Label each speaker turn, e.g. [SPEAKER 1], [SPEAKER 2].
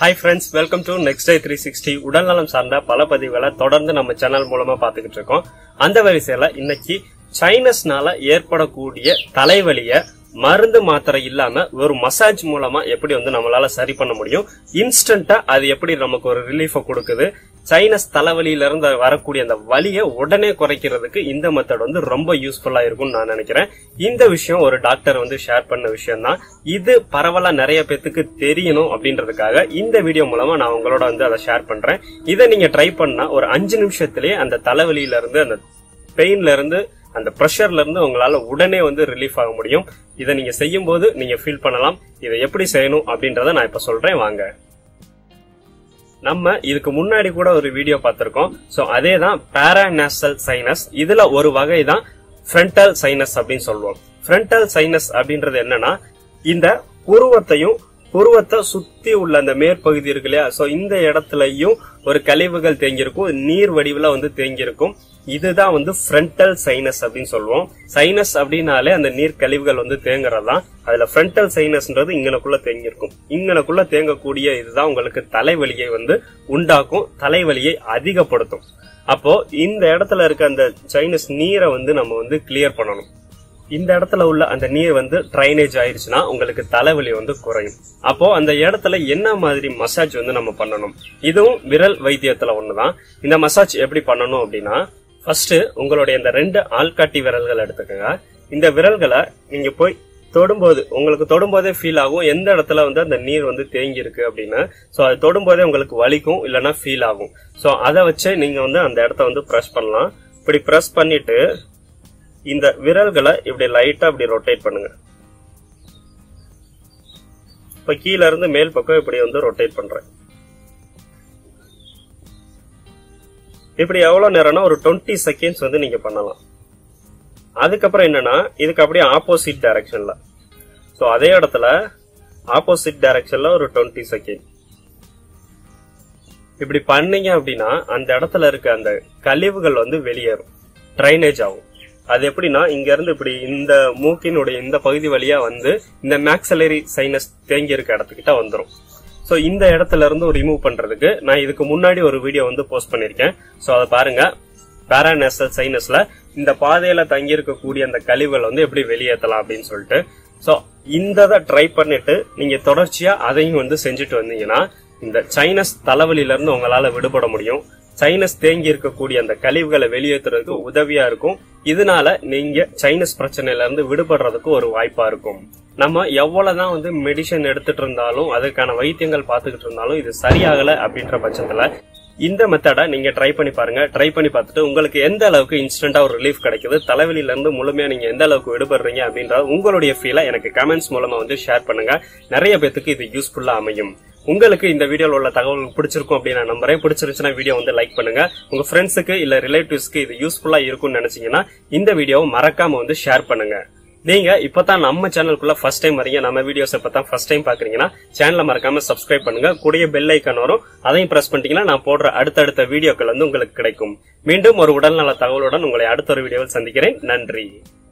[SPEAKER 1] hi friends welcome to next day three sixty உடல்நலம் சார்ந்த பல பதிவுகளை தொடர்ந்து நம்ம சேனல் மூலமா பாத்துக்கிட்டு இருக்கோம் அந்த வரிசையில இன்னைக்கு சைனஸ்னால ஏற்படக்கூடிய தலைவலிய மருந்து மாத்திரை இல்லாம ஒரு மசாஜ் மூலமா எப்படி வந்து நம்மளால சரி பண்ண முடியும் இன்ஸ்டன்டா அது எப்படி நமக்கு ஒரு ரிலீஃப கொடுக்குது சைனஸ் தலைவலியில இருந்து வரக்கூடிய அந்த வலியை உடனே குறைக்கிறதுக்கு இந்த மெத்தட் வந்து ரொம்ப யூஸ்ஃபுல்லா இருக்கும்னு நான் நினைக்கிறேன் இந்த விஷயம் ஒரு டாக்டர் வந்து ஷேர் பண்ண விஷயம் தான் இது பரவலா நிறைய பேத்துக்கு தெரியணும் அப்படின்றதுக்காக இந்த வீடியோ மூலமா நான் உங்களோட வந்து அதை ஷேர் பண்றேன் இதை நீங்க ட்ரை பண்ணா ஒரு அஞ்சு நிமிஷத்திலேயே அந்த தலைவலியில இருந்து அந்த பெயின்ல இருந்து அந்த ப்ரெஷர்ல இருந்து உங்களால உடனே வந்து ரிலீஃப் ஆக முடியும் இதை நீங்க செய்யும் போது நீங்க ஃபீல் பண்ணலாம் இதை எப்படி செய்யணும் அப்படின்றத நான் இப்ப சொல்றேன் வாங்க நம்ம இதுக்கு முன்னாடி கூட ஒரு வீடியோ பார்த்திருக்கோம் சோ அதே தான் பாராநேசல் சைனஸ் இதுல ஒரு வகை தான் ஃப்ரண்டல் சைனஸ் அப்படின்னு சொல்லுவோம் ஃப்ரண்டல் சைனஸ் அப்படின்றது என்னன்னா இந்த புருவத்தையும் புருவத்தை சுத்தி உள்ள அந்த மேற்பகுதி இருக்கு இல்லையா சோ இந்த இடத்துலயும் ஒரு கழிவுகள் தேங்கியிருக்கும் நீர் வடிவுல வந்து தேங்கியிருக்கும் இதுதான் வந்து ஃப்ரண்டல் சைனஸ் அப்படின்னு சொல்லுவோம் சைனஸ் அப்படின்னாலே அந்த நீர் கழிவுகள் வந்து தேங்குறது தான் அதுல ஃப்ரண்டல் சைனஸ்ன்றது இங்கனக்குள்ள தேங்கியிருக்கும் இங்கனக்குள்ள தேங்கக்கூடிய இதுதான் உங்களுக்கு தலைவலியை வந்து உண்டாக்கும் தலைவலியை அதிகப்படுத்தும் அப்போ இந்த இடத்துல இருக்க அந்த சைனஸ் நீரை வந்து நம்ம வந்து கிளியர் பண்ணணும் இந்த இடத்துல உள்ள அந்த நீர் வந்து ட்ரைனேஜ் ஆயிருச்சுன்னா உங்களுக்கு தலைவலி வந்து குறையும் அப்போ அந்த இடத்துல என்ன மாதிரி மசாஜ் வந்து நம்ம பண்ணணும் இதுவும் விரல் வைத்தியத்துல ஒண்ணுதான் இந்த மசாஜ் எப்படி பண்ணணும் அப்படின்னா ஃபர்ஸ்ட் உங்களுடைய இந்த ரெண்டு ஆள்காட்டி விரல்கள் எடுத்துக்கோங்க இந்த விரல்களை நீங்க போய் தொடும்போது உங்களுக்கு தொடும்போதே ஃபீல் ஆகும் எந்த இடத்துல வந்து அந்த நீர் வந்து தேங்கி இருக்கு அப்படின்னு சோ அது தொடும்போதே உங்களுக்கு வலிக்கும் இல்லைன்னா ஃபீல் ஆகும் சோ அதை வச்சு நீங்க வந்து அந்த இடத்த வந்து ப்ரெஸ் பண்ணலாம் இப்படி ப்ரெஸ் பண்ணிட்டு இந்த விரல்களை இப்படி லைட்டா இப்படி ரொட்டேட் பண்ணுங்க இப்ப கீழ இருந்து மேல் பக்கம் இப்படி வந்து ரொட்டேட் பண்றேன் இப்படி எவ்வளவு நேரம்னா ஒரு டுவெண்ட்டி செகண்ட்ஸ் வந்து நீங்க பண்ணலாம் அதுக்கப்புறம் என்னன்னா இதுக்கு அப்படியே ஆப்போசிட் டைரக்ஷன்ல சோ அதே இடத்துல ஆப்போசிட் டைரக்ஷன்ல ஒரு டுவெண்ட்டி செகண்ட் இப்படி பண்ணீங்க அப்படின்னா அந்த இடத்துல இருக்க அந்த கழிவுகள் வந்து வெளியேறும் ட்ரைனேஜ் ஆகும் அது எப்படின்னா இங்க இருந்து இப்படி இந்த மூக்கினுடைய இந்த பகுதி வழியா வந்து இந்த மேக்ஸலரி சைனஸ் தேங்கி இருக்க இடத்துக்கிட்ட வந்துரும் சோ இந்த இடத்துல இருந்து ரிமூவ் பண்றதுக்கு நான் இதுக்கு முன்னாடி ஒரு வீடியோ வந்து போஸ்ட் பண்ணிருக்கேன் சோ அதை பாருங்க பாராநேசல் சைனஸ்ல இந்த பாதையில தங்கி இருக்கக்கூடிய அந்த கழிவுகள் வந்து எப்படி வெளியேற்றலாம் அப்படின்னு சொல்லிட்டு சோ இந்த ட்ரை பண்ணிட்டு நீங்க தொடர்ச்சியா அதையும் வந்து செஞ்சுட்டு வந்தீங்கன்னா இந்த சைனஸ் தலைவலியில இருந்து உங்களால விடுபட முடியும் சைனஸ் தேங்கி இருக்கக்கூடிய அந்த கழிவுகளை வெளியேற்றுறதுக்கு உதவியா இருக்கும் இதனால நீங்க சைனஸ் பிரச்சனையில இருந்து விடுபடுறதுக்கு ஒரு வாய்ப்பா இருக்கும் நம்ம எவ்வளவுதான் வந்து மெடிசன் எடுத்துட்டு இருந்தாலும் அதுக்கான வைத்தியங்கள் பார்த்துக்கிட்டு இருந்தாலும் இது சரியாகல அப்படின்ற பட்சத்துல இந்த மெத்தடை நீங்க ட்ரை பண்ணி பாருங்க ட்ரை பண்ணி பார்த்துட்டு உங்களுக்கு எந்த அளவுக்கு இன்ஸ்டன்டா ஒரு ரிலீஃப் கிடைக்குது தலைவலியில இருந்து முழுமையா நீங்க எந்த அளவுக்கு விடுபடுறீங்க அப்படின்ற உங்களுடைய ஃபீலை எனக்கு கமெண்ட்ஸ் மூலமா வந்து ஷேர் பண்ணுங்க நிறைய பேத்துக்கு இது யூஸ்ஃபுல்லா அமையும் உங்களுக்கு இந்த வீடியோல உள்ள தகவல் பிடிச்சிருக்கும் அப்படின்னு நான் நம்புறேன் பிடிச்சிருந்துச்சுன்னா வீடியோ வந்து லைக் பண்ணுங்க உங்க ஃப்ரெண்ட்ஸுக்கு இல்ல ரிலேட்டிவ்ஸ்க்கு இது யூஸ்ஃபுல்லா இருக்கும்னு நினைச்சீங்கன்னா இந்த வீடியோவை மறக்காம வந்து ஷேர் பண்ணுங்க நீங்க இப்பதான் நம்ம சேனலுக்குள்ள ஃபர்ஸ்ட் டைம் வரீங்க நம்ம வீடியோஸ் இப்பதான் ஃபர்ஸ்ட் டைம் பாக்குறீங்கன்னா சேனலை மறக்காம சப்ஸ்கிரைப் பண்ணுங்க கூடிய பெல் ஐக்கான் வரும் அதையும் பிரஸ் பண்ணிட்டீங்கன்னா நான் போடுற அடுத்தடுத்த வீடியோக்கள் வந்து உங்களுக்கு கிடைக்கும் மீண்டும் ஒரு உடல்நல தகவலுடன் உங்களை அடுத்த ஒரு வீடியோவில் சந்திக்கிறேன் நன்றி